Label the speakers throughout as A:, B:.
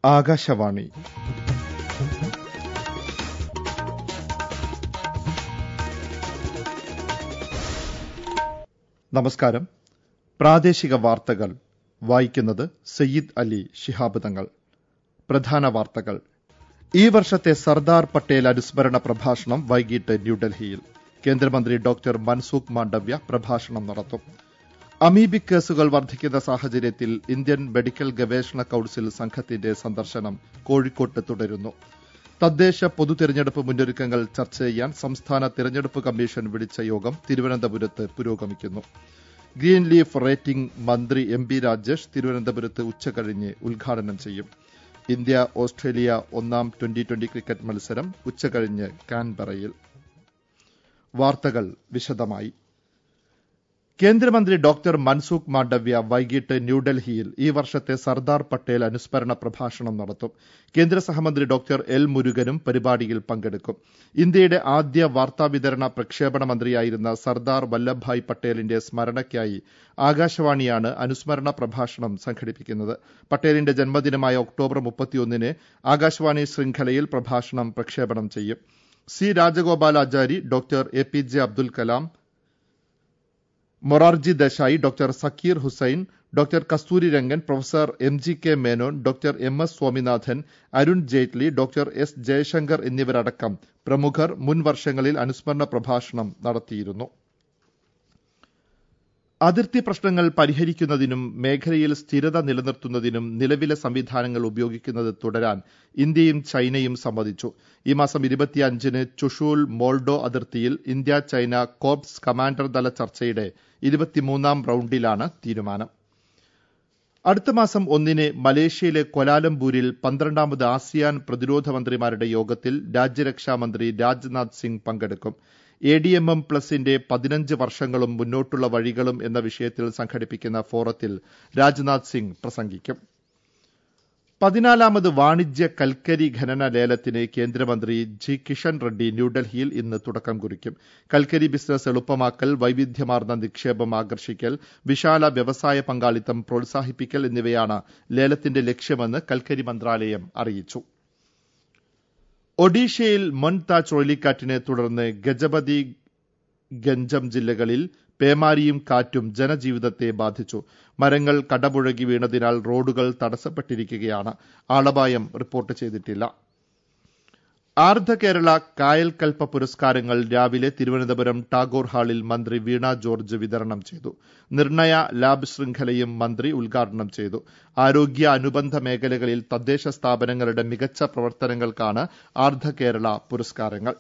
A: ആകാശവാണി നമസ്കാരം പ്രാദേശിക വാർത്തകൾ വായിക്കുന്നത് സയ്യിദ് അലി ശിഹാബ് തങ്ങൾ പ്രധാന വാർത്തകൾ ഈ വർഷത്തെ സർദാർ പട്ടേൽ അനുസ്മരണ പ്രഭാഷണം വൈകിട്ട് ന്യൂഡൽഹിയിൽ കേന്ദ്രമന്ത്രി ഡോക്ടർ മൻസൂഖ് മാണ്ഡവ്യ പ്രഭാഷണം നടത്തും അമീബിക് കേസുകൾ വർദ്ധിക്കുന്ന സാഹചര്യത്തിൽ ഇന്ത്യൻ മെഡിക്കൽ ഗവേഷണ കൌൺസിൽ സംഘത്തിന്റെ സന്ദർശനം കോഴിക്കോട്ട് തുടരുന്നു തദ്ദേശ പൊതു തെരഞ്ഞെടുപ്പ് മുന്നൊരുക്കങ്ങൾ ചർച്ച ചെയ്യാൻ സംസ്ഥാന തെരഞ്ഞെടുപ്പ് കമ്മീഷൻ വിളിച്ച യോഗം തിരുവനന്തപുരത്ത് പുരോഗമിക്കുന്നു ഗ്രീൻ ലീഫ് റേറ്റിംഗ് മന്ത്രി എം ബി രാജേഷ് തിരുവനന്തപുരത്ത് ഉച്ചകഴിഞ്ഞ് ഉദ്ഘാടനം ചെയ്യും ഇന്ത്യ ഓസ്ട്രേലിയ ഒന്നാം ട്വന്റി ട്വന്റി ക്രിക്കറ്റ് മത്സരം ഉച്ചകഴിഞ്ഞ് കാൻബറയിൽ വാർത്തകൾ വിശദമായി കേന്ദ്രമന്ത്രി ഡോക്ടർ മൻസൂഖ് മാണ്ഡവ്യ വൈകിട്ട് ന്യൂഡൽഹിയിൽ ഈ വർഷത്തെ സർദാർ പട്ടേൽ അനുസ്മരണ പ്രഭാഷണം നടത്തും കേന്ദ്ര സഹമന്ത്രി ഡോക്ടർ എൽ മുരുകനും പരിപാടിയിൽ പങ്കെടുക്കും ഇന്ത്യയുടെ ആദ്യ വാർത്താവിതരണ പ്രക്ഷേപണ മന്ത്രിയായിരുന്ന സർദാർ വല്ലഭായ് പട്ടേലിന്റെ സ്മരണയ്ക്കായി ആകാശവാണിയാണ് അനുസ്മരണ പ്രഭാഷണം സംഘടിപ്പിക്കുന്നത് പട്ടേലിന്റെ ജന്മദിനമായ ഒക്ടോബർ മുപ്പത്തിയൊന്നിന് ആകാശവാണി ശൃംഖലയിൽ പ്രഭാഷണം പ്രക്ഷേപണം ചെയ്യും C Rajagopalachari doctor A P J Abdul Kalam Morarji Desai doctor Zakir Hussain doctor Kasturi Rangan professor M G K Menon doctor M S Swaminathan Arun Jaitley doctor S Jaishankar എന്നിവരടക്കം പ്രമുഖർ മുൻ വർഷങ്ങളിൽ അനുസ്മരണ പ്രഭാഷണം നടത്തിയിരുന്നു അതിർത്തി പ്രശ്നങ്ങൾ പരിഹരിക്കുന്നതിനും മേഖലയിൽ സ്ഥിരത നിലനിർത്തുന്നതിനും നിലവിലെ സംവിധാനങ്ങൾ ഉപയോഗിക്കുന്നത് തുടരാൻ ഇന്ത്യയും ചൈനയും സമ്മതിച്ചു ഈ മാസം ഇരുപത്തിയഞ്ചിന് ചുഷൂൽ മോൾഡോ അതിർത്തിയിൽ ഇന്ത്യ ചൈന കോർപ്സ് കമാൻഡർ തല ചർച്ചയുടെ ഇരുപത്തിമൂന്നാം റൌണ്ടിലാണ് തീരുമാനം അടുത്ത മാസം ഒന്നിന് മലേഷ്യയിലെ കൊലാലംപൂരിൽ പന്ത്രണ്ടാമത് ആസിയാൻ പ്രതിരോധ മന്ത്രിമാരുടെ യോഗത്തിൽ രാജ്യരക്ഷാമന്ത്രി രാജ്നാഥ് സിംഗ് പങ്കെടുക്കും എ ഡി എം എം പ്ലസിന്റെ പതിനഞ്ച് വർഷങ്ങളും മുന്നോട്ടുള്ള വഴികളും എന്ന വിഷയത്തിൽ സംഘടിപ്പിക്കുന്ന ഫോറത്തിൽ രാജ്നാഥ് സിംഗ് പ്രസംഗിക്കും പതിനാലാമത് വാണിജ്യ കൽക്കരി ഖനന ലേലത്തിന് കേന്ദ്രമന്ത്രി ജി കിഷൻ റെഡ്ഡി ന്യൂഡൽഹിയിൽ ഇന്ന് തുടക്കം കുറിക്കും കൽക്കരി ബിസിനസ് എളുപ്പമാക്കൽ വൈവിധ്യമാർന്ന നിക്ഷേപം ആകർഷിക്കൽ വിശാല വ്യവസായ പങ്കാളിത്തം പ്രോത്സാഹിപ്പിക്കൽ എന്നിവയാണ് ലേലത്തിന്റെ ലക്ഷ്യമെന്ന് കൽക്കരി മന്ത്രാലയം അറിയിച്ചു ഒഡീഷയിൽ മൊൻത ചുഴലിക്കാറ്റിനെ തുടർന്ന് ഗജപതി ഗഞ്ചം ജില്ലകളിൽ പേമാരിയും കാറ്റും ജനജീവിതത്തെ ബാധിച്ചു മരങ്ങൾ കടപുഴകി വീണതിനാൽ റോഡുകൾ തടസ്സപ്പെട്ടിരിക്കുകയാണ് ആളപായം റിപ്പോർട്ട് ചെയ്തിട്ടില്ല ആർദ്ധ കേരള കായൽക്കൽപ്പ പുരസ്കാരങ്ങൾ രാവിലെ തിരുവനന്തപുരം ടാഗോർ ഹാളിൽ മന്ത്രി വീണ ജോർജ് വിതരണം ചെയ്തു നിർണയ ലാബ് ശൃംഖലയും മന്ത്രി ഉദ്ഘാടനം ചെയ്തു ആരോഗ്യ അനുബന്ധ മേഖലകളിൽ തദ്ദേശ സ്ഥാപനങ്ങളുടെ മികച്ച പ്രവർത്തനങ്ങൾക്കാണ് ആർദ്ധ കേരള പുരസ്കാരങ്ങൾ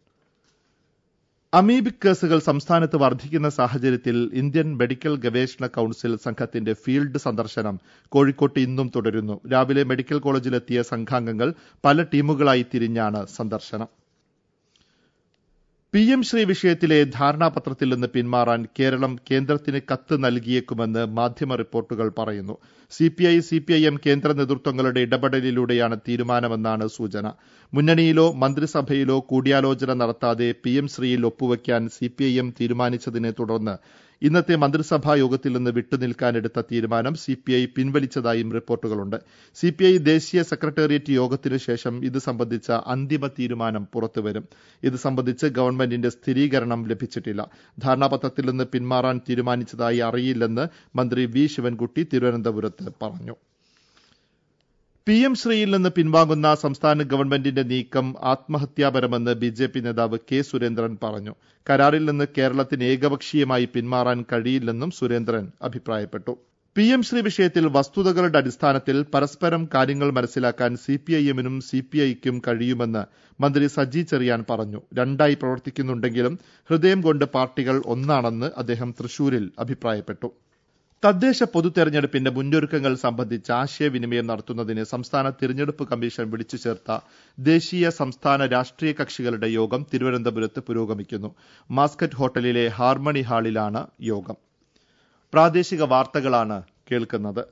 A: അമീബിക് കേസുകൾ സംസ്ഥാനത്ത് വർദ്ധിക്കുന്ന സാഹചര്യത്തിൽ ഇന്ത്യൻ മെഡിക്കൽ ഗവേഷണ കൌൺസിൽ സംഘത്തിന്റെ ഫീൽഡ് സന്ദർശനം കോഴിക്കോട്ട് ഇന്നും തുടരുന്നു രാവിലെ മെഡിക്കൽ കോളേജിലെത്തിയ സംഘാംഗങ്ങൾ പല ടീമുകളായി തിരിഞ്ഞാണ് സന്ദർശനം പി എം ശ്രീ വിഷയത്തിലെ ധാരണാപത്രത്തിൽ നിന്ന് പിന്മാറാൻ കേരളം കേന്ദ്രത്തിന് കത്ത് നൽകിയേക്കുമെന്ന് മാധ്യമ റിപ്പോർട്ടുകൾ പറയുന്നു സിപിഐ സിപിഐഎം കേന്ദ്ര നേതൃത്വങ്ങളുടെ ഇടപെടലിലൂടെയാണ് തീരുമാനമെന്നാണ് സൂചന മുന്നണിയിലോ മന്ത്രിസഭയിലോ കൂടിയാലോചന നടത്താതെ പി എം ശ്രീയിൽ ഒപ്പുവയ്ക്കാൻ സിപിഐഎം തീരുമാനിച്ചതിനെ തുടർന്ന് ഇന്നത്തെ മന്ത്രിസഭാ യോഗത്തിൽ നിന്ന് വിട്ടുനിൽക്കാനെടുത്ത തീരുമാനം സിപിഐ പിൻവലിച്ചതായും റിപ്പോർട്ടുകളുണ്ട് സിപിഐ ദേശീയ സെക്രട്ടേറിയറ്റ് യോഗത്തിനു ശേഷം ഇത് സംബന്ധിച്ച അന്തിമ തീരുമാനം പുറത്തുവരും ഇത് സംബന്ധിച്ച് ഗവൺമെന്റിന്റെ സ്ഥിരീകരണം ലഭിച്ചിട്ടില്ല ധാരണാപത്രത്തിൽ നിന്ന് പിന്മാറാൻ തീരുമാനിച്ചതായി അറിയില്ലെന്ന് മന്ത്രി വി ശിവൻകുട്ടി തിരുവനന്തപുരത്ത് പറഞ്ഞു പി എം ശ്രീയിൽ നിന്ന് പിൻവാങ്ങുന്ന സംസ്ഥാന ഗവൺമെന്റിന്റെ നീക്കം ആത്മഹത്യാപരമെന്ന് ബി ജെ പി നേതാവ് കെ സുരേന്ദ്രൻ പറഞ്ഞു കരാറിൽ നിന്ന് കേരളത്തിന് ഏകപക്ഷീയമായി പിന്മാറാൻ കഴിയില്ലെന്നും സുരേന്ദ്രൻ അഭിപ്രായപ്പെട്ടു പി എം ശ്രീ വിഷയത്തിൽ വസ്തുതകളുടെ അടിസ്ഥാനത്തിൽ പരസ്പരം കാര്യങ്ങൾ മനസ്സിലാക്കാൻ സി പി ഐ എമ്മിനും സി പി ഐക്കും കഴിയുമെന്ന് മന്ത്രി സജി ചെറിയാൻ പറഞ്ഞു രണ്ടായി പ്രവർത്തിക്കുന്നുണ്ടെങ്കിലും ഹൃദയം കൊണ്ട് പാർട്ടികൾ ഒന്നാണെന്ന് അദ്ദേഹം തൃശൂരിൽ അഭിപ്രായപ്പെട്ടു തദ്ദേശ പൊതു തെരഞ്ഞെടുപ്പിന്റെ മുന്നൊരുക്കങ്ങൾ സംബന്ധിച്ച് ആശയവിനിമയം നടത്തുന്നതിന് സംസ്ഥാന തിരഞ്ഞെടുപ്പ് കമ്മീഷൻ വിളിച്ചു ചേർത്ത ദേശീയ സംസ്ഥാന രാഷ്ട്രീയ കക്ഷികളുടെ യോഗം തിരുവനന്തപുരത്ത് പുരോഗമിക്കുന്നു മാസ്കറ്റ് ഹോട്ടലിലെ ഹാർമണി ഹാളിലാണ് യോഗം പ്രാദേശിക വാർത്തകളാണ് കേൾക്കുന്നത്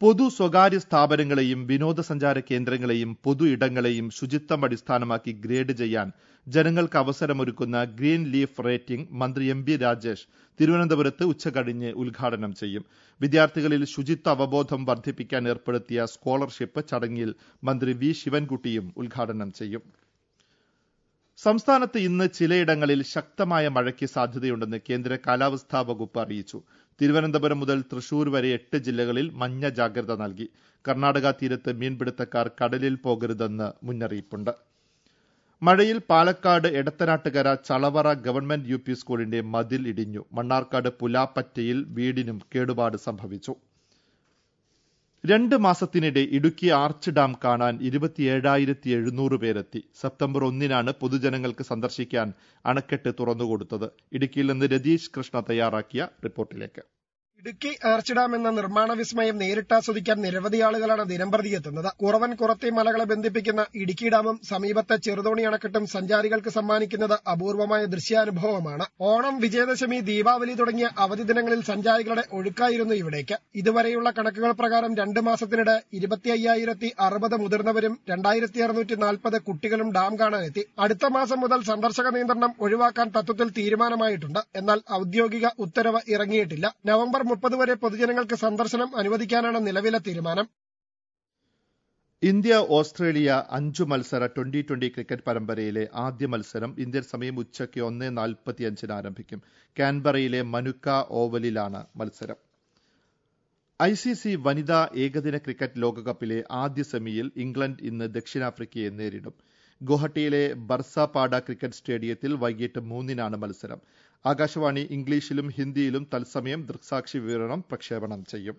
A: പൊതു സ്വകാര്യ സ്ഥാപനങ്ങളെയും വിനോദസഞ്ചാര കേന്ദ്രങ്ങളെയും പൊതു ഇടങ്ങളെയും ശുചിത്വം അടിസ്ഥാനമാക്കി ഗ്രേഡ് ചെയ്യാൻ ജനങ്ങൾക്ക് അവസരമൊരുക്കുന്ന ഗ്രീൻ ലീഫ് റേറ്റിംഗ് മന്ത്രി എം ബി രാജേഷ് തിരുവനന്തപുരത്ത് ഉച്ചകഴിഞ്ഞ് ഉദ്ഘാടനം ചെയ്യും വിദ്യാർത്ഥികളിൽ ശുചിത്വ അവബോധം വർദ്ധിപ്പിക്കാൻ ഏർപ്പെടുത്തിയ സ്കോളർഷിപ്പ് ചടങ്ങിൽ മന്ത്രി വി ശിവൻകുട്ടിയും ഉദ്ഘാടനം ചെയ്യും സംസ്ഥാനത്ത് ഇന്ന് ചിലയിടങ്ങളിൽ ശക്തമായ മഴയ്ക്ക് സാധ്യതയുണ്ടെന്ന് കേന്ദ്ര കാലാവസ്ഥാ വകുപ്പ് അറിയിച്ചു തിരുവനന്തപുരം മുതൽ തൃശൂർ വരെ എട്ട് ജില്ലകളിൽ മഞ്ഞ ജാഗ്രത നൽകി കർണാടക തീരത്ത് മീൻപിടുത്തക്കാർ കടലിൽ പോകരുതെന്ന് മുന്നറിയിപ്പുണ്ട് മഴയിൽ Palakkad Edathanattukara Chalavara government U P സ്കൂളിന്റെ മതിൽ ഇടിഞ്ഞു മണ്ണാർക്കാട് പുലാപ്പറ്റയിൽ വീടിനും കേടുപാട് സംഭവിച്ചു രണ്ട് മാസത്തിനിടെ ഇടുക്കി ആർച്ച് ഡാം കാണാൻ ഇരുപത്തിയേഴായിരത്തി എഴുന്നൂറ് പേരെത്തി സെപ്റ്റംബർ ഒന്നിനാണ് പൊതുജനങ്ങൾക്ക് സന്ദർശിക്കാൻ അണക്കെട്ട് തുറന്നുകൊടുത്തത് ഇടുക്കിയിൽ നിന്ന് രതീഷ് കൃഷ്ണ തയ്യാറാക്കിയ റിപ്പോർട്ടിലേക്ക്
B: ഇടുക്കി ആർച്ച് ഡാം എന്ന നിർമ്മാണ വിസ്മയം നേരിട്ടാസ്വദിക്കാൻ നിരവധി ആളുകളാണ് ദിനംപ്രതി എത്തുന്നത് കുറവൻ കുറത്തി മലകളെ ബന്ധിപ്പിക്കുന്ന ഇടുക്കി ഡാമും സമീപത്തെ ചെറുതോണി അണക്കെട്ടും സഞ്ചാരികൾക്ക് സമ്മാനിക്കുന്നത് അപൂർവമായ ദൃശ്യാനുഭവമാണ് ഓണം വിജയദശമി ദീപാവലി തുടങ്ങിയ അവധി ദിനങ്ങളിൽ സഞ്ചാരികളുടെ ഒഴുക്കായിരുന്നു ഇവിടേക്ക് ഇതുവരെയുള്ള കണക്കുകൾ പ്രകാരം രണ്ട് മാസത്തിനിടെ ഇരുപത്തി അയ്യായിരത്തി അറുപത് മുതിർന്നവരും രണ്ടായിരത്തി അറുന്നൂറ്റി നാൽപ്പത് കുട്ടികളും ഡാം കാണാനെത്തി അടുത്ത മാസം മുതൽ സന്ദർശക നിയന്ത്രണം ഒഴിവാക്കാൻ തത്വത്തിൽ തീരുമാനമായിട്ടുണ്ട് എന്നാൽ ഔദ്യോഗിക ഉത്തരവ് ഇറങ്ങിയിട്ടില്ല നവംബർ മുപ്പത് വരെ പൊതുജനങ്ങൾക്ക് സന്ദർശനം അനുവദിക്കാനാണ് നിലവിലെ തീരുമാനം
A: ഇന്ത്യ ഓസ്ട്രേലിയ അഞ്ചു മത്സര ട്വന്റി ട്വന്റി ക്രിക്കറ്റ് പരമ്പരയിലെ ആദ്യ മത്സരം ഇന്ത്യൻ സമയം ഉച്ചയ്ക്ക് ഒന്ന് നാൽപ്പത്തിയഞ്ചിന് ആരംഭിക്കും കാൻബറയിലെ മനുക്ക ഓവലിലാണ് മത്സരം ഐ സി സി വനിതാ ഏകദിന ക്രിക്കറ്റ് ലോകകപ്പിലെ ആദ്യ സെമിയിൽ ഇംഗ്ലണ്ട് ഇന്ന് ദക്ഷിണാഫ്രിക്കയെ നേരിടും ഗുവാഹട്ടിയിലെ ബർസാപാഡ ക്രിക്കറ്റ് സ്റ്റേഡിയത്തിൽ വൈകിട്ട് മൂന്നിനാണ് മത്സരം ആകാശവാണി ഇംഗ്ലീഷിലും ഹിന്ദിയിലും തത്സമയം ദൃക്സാക്ഷി വിവരണം പ്രക്ഷേപണം ചെയ്യും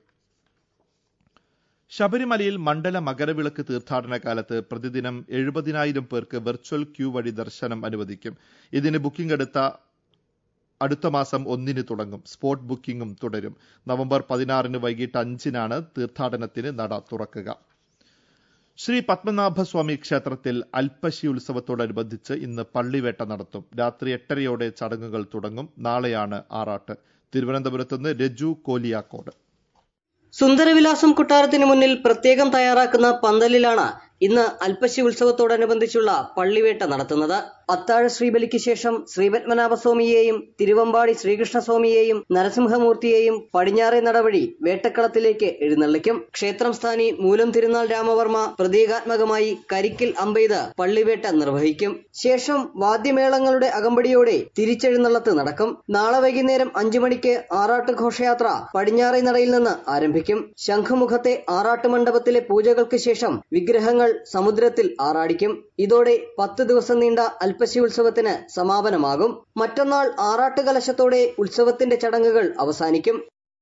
A: ശബരിമലയിൽ മണ്ഡല മകരവിളക്ക് തീർത്ഥാടന കാലത്ത് പ്രതിദിനം എഴുപതിനായിരം പേർക്ക് വെർച്വൽ ക്യൂ വഴി ദർശനം അനുവദിക്കും ഇതിന് ബുക്കിംഗ് എടുത്ത അടുത്ത മാസം ഒന്നിന് തുടങ്ങും സ്പോട്ട് ബുക്കിംഗും തുടരും നവംബർ പതിനാറിന് വൈകിട്ട് അഞ്ചിനാണ് തീർത്ഥാടനത്തിന് നട തുറക്കുക ശ്രീ പത്മനാഭസ്വാമി ക്ഷേത്രത്തിൽ അൽപ്പശി ഉത്സവത്തോടനുബന്ധിച്ച് ഇന്ന് പള്ളിവേട്ട നടത്തും രാത്രി എട്ടരയോടെ ചടങ്ങുകൾ തുടങ്ങും നാളെയാണ് ആറാട്ട് തിരുവനന്തപുരത്തുനിന്ന് രജു കോലിയാക്കോട്
C: സുന്ദരവിലാസം കൊട്ടാരത്തിന് മുന്നിൽ പ്രത്യേകം തയ്യാറാക്കുന്ന പന്തലിലാണ് ഇന്ന് അൽപ്പശി ഉത്സവത്തോടനുബന്ധിച്ചുള്ള പള്ളിവേട്ട നടത്തുന്നത് അത്താഴ ശ്രീബലിക്ക് ശേഷം ശ്രീപത്മനാഭസ്വാമിയെയും തിരുവമ്പാടി ശ്രീകൃഷ്ണസ്വാമിയെയും നരസിംഹമൂർത്തിയെയും പടിഞ്ഞാറേ നടവഴി വേട്ടക്കളത്തിലേക്ക് എഴുന്നള്ളിക്കും ക്ഷേത്രം സ്ഥാനി മൂലം തിരുനാൾ രാമവർമ്മ പ്രതീകാത്മകമായി കരിക്കിൽ അമ്പെയ്ത് പള്ളിവേട്ട നിർവഹിക്കും ശേഷം വാദ്യമേളങ്ങളുടെ അകമ്പടിയോടെ തിരിച്ചെഴുന്നള്ളത്ത് നടക്കും നാളെ വൈകുന്നേരം അഞ്ചു മണിക്ക് ആറാട്ട് ഘോഷയാത്ര പടിഞ്ഞാറേ നടയിൽ നിന്ന് ആരംഭിക്കും ശംഖുമുഖത്തെ ആറാട്ട് മണ്ഡപത്തിലെ പൂജകൾക്ക് ശേഷം വിഗ്രഹങ്ങൾ സമുദ്രത്തിൽ ആറാടിക്കും ഇതോടെ പത്ത് ദിവസം നീണ്ട അൽപ്പശി ഉത്സവത്തിന് സമാപനമാകും മറ്റന്നാൾ ആറാട്ട് കലശത്തോടെ ഉത്സവത്തിന്റെ ചടങ്ങുകൾ അവസാനിക്കും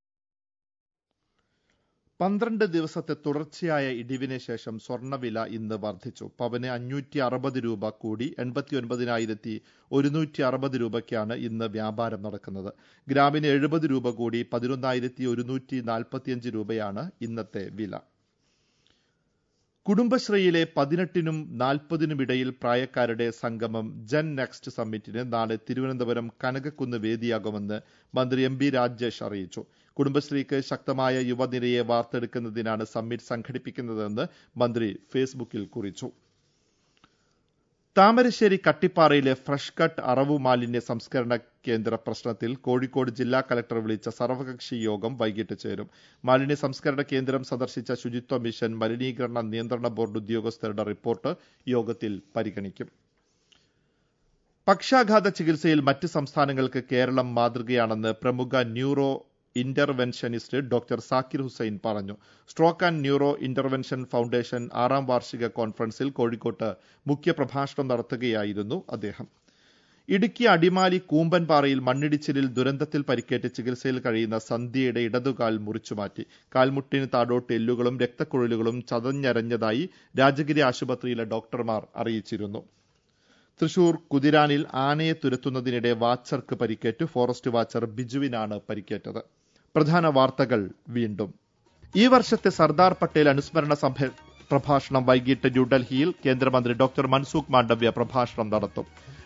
A: പന്ത്രണ്ട് ദിവസത്തെ തുടർച്ചയായ ഇടിവിന് ശേഷം സ്വർണ്ണവില ഇന്ന് വർദ്ധിച്ചു പവന് അഞ്ഞൂറ്റി അറുപത് രൂപ കൂടി എൺപത്തി ഒൻപതിനായിരത്തി ഒരുന്നൂറ്റി അറുപത് രൂപയ്ക്കാണ് ഇന്ന് വ്യാപാരം നടക്കുന്നത് ഗ്രാമിന് എഴുപത് രൂപ കൂടി പതിനൊന്നായിരത്തി ഒരുന്നൂറ്റി നാൽപ്പത്തിയഞ്ച് രൂപയാണ് ഇന്നത്തെ വില കുടുംബശ്രീയിലെ പതിനെട്ടിനും നാൽപ്പതിനും ഇടയിൽ പ്രായക്കാരുടെ സംഗമം ജൻ നെക്സ്റ്റ് സമ്മിറ്റിന് നാളെ തിരുവനന്തപുരം കനകക്കുന്ന് വേദിയാകുമെന്ന് മന്ത്രി എം ബി രാജേഷ് അറിയിച്ചു കുടുംബശ്രീക്ക് ശക്തമായ യുവനിരയെ വാർത്തെടുക്കുന്നതിനാണ് സമ്മിറ്റ് സംഘടിപ്പിക്കുന്നതെന്ന് മന്ത്രി ഫേസ്ബുക്കിൽ കുറിച്ചു താമരശ്ശേരി കട്ടിപ്പാറയിലെ ഫ്രഷ് കട്ട് അറവു മാലിന്യ സംസ്കരണ കേന്ദ്ര പ്രശ്നത്തിൽ കോഴിക്കോട് ജില്ലാ കലക്ടർ വിളിച്ച സർവകക്ഷി യോഗം വൈകിട്ട് ചേരും മാലിന്യ സംസ്കരണ കേന്ദ്രം സന്ദർശിച്ച ശുചിത്വ മിഷൻ മലിനീകരണ നിയന്ത്രണ ബോർഡ് ഉദ്യോഗസ്ഥരുടെ റിപ്പോർട്ട് യോഗത്തിൽ പരിഗണിക്കും പക്ഷാഘാത ചികിത്സയിൽ മറ്റ് സംസ്ഥാനങ്ങൾക്ക് കേരളം മാതൃകയാണെന്ന് പ്രമുഖ neuro interventionist doctor Zakir Hussain പറഞ്ഞു stroke and neuro intervention foundation ആറാം വാർഷിക കോൺഫറൻസിൽ കോഴിക്കോട്ട് മുഖ്യപ്രഭാഷണം നടത്തുകയായിരുന്നു അദ്ദേഹം ഇടുക്കി അടിമാലി കൂമ്പൻപാറയിൽ മണ്ണിടിച്ചിലിൽ ദുരന്തത്തിൽ പരിക്കേറ്റ് ചികിത്സയിൽ കഴിയുന്ന സന്ധ്യയുടെ ഇടതുകാൽ മുറിച്ചുമാറ്റി കാൽമുട്ടിന് താഴോട്ട് എല്ലുകളും രക്തക്കുഴലുകളും ചതഞ്ഞരഞ്ഞതായി രാജഗിരി ആശുപത്രിയിലെ ഡോക്ടർമാർ അറിയിച്ചിരുന്നു തൃശൂർ കുതിരാനിൽ ആനയെ തുരത്തുന്നതിനിടെ വാച്ചർക്ക് പരിക്കേറ്റു ഫോറസ്റ്റ് വാച്ചർ ബിജുവിനാണ് പരിക്കേറ്റത് പ്രധാന വാർത്തകൾ വീണ്ടും ഈ വർഷത്തെ സർദാർ പട്ടേൽ അനുസ്മരണ സഭ പ്രഭാഷണം വൈകിട്ട് ന്യൂഡൽഹിയിൽ കേന്ദ്രമന്ത്രി ഡോക്ടർ മൻസൂഖ് മാണ്ഡവ്യ പ്രഭാഷണം നടത്തും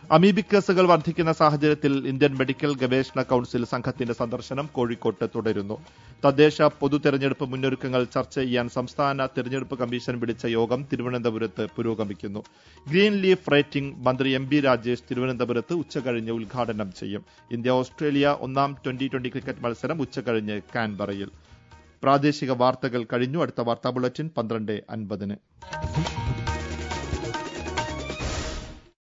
A: അമീബിക് കേസുകൾ വർദ്ധിക്കുന്ന സാഹചര്യത്തിൽ ഇന്ത്യൻ മെഡിക്കൽ ഗവേഷണ കൌൺസിൽ സംഘത്തിന്റെ സന്ദർശനം കോഴിക്കോട്ട് തുടരുന്നു തദ്ദേശ പൊതു തെരഞ്ഞെടുപ്പ് മുന്നൊരുക്കങ്ങൾ ചർച്ച ചെയ്യാൻ സംസ്ഥാന തെരഞ്ഞെടുപ്പ് കമ്മീഷൻ വിളിച്ച യോഗം തിരുവനന്തപുരത്ത് പുരോഗമിക്കുന്നു ഗ്രീൻ ലീഫ് റേറ്റിംഗ് മന്ത്രി എം ബി രാജേഷ് തിരുവനന്തപുരത്ത് ഉച്ചകഴിഞ്ഞ് ഉദ്ഘാടനം ചെയ്യും ഇന്ത്യ ഓസ്ട്രേലിയ ഒന്നാം ട്വന്റി ട്വന്റി ക്രിക്കറ്റ് മത്സരം ഉച്ചകഴിഞ്ഞ് കാൻബറയിൽ പ്രാദേശിക വാർത്തകൾ കഴിഞ്ഞു അടുത്ത വാർത്താ ബുള്ളറ്റിൻ പന്ത്രണ്ട് അൻപതിന്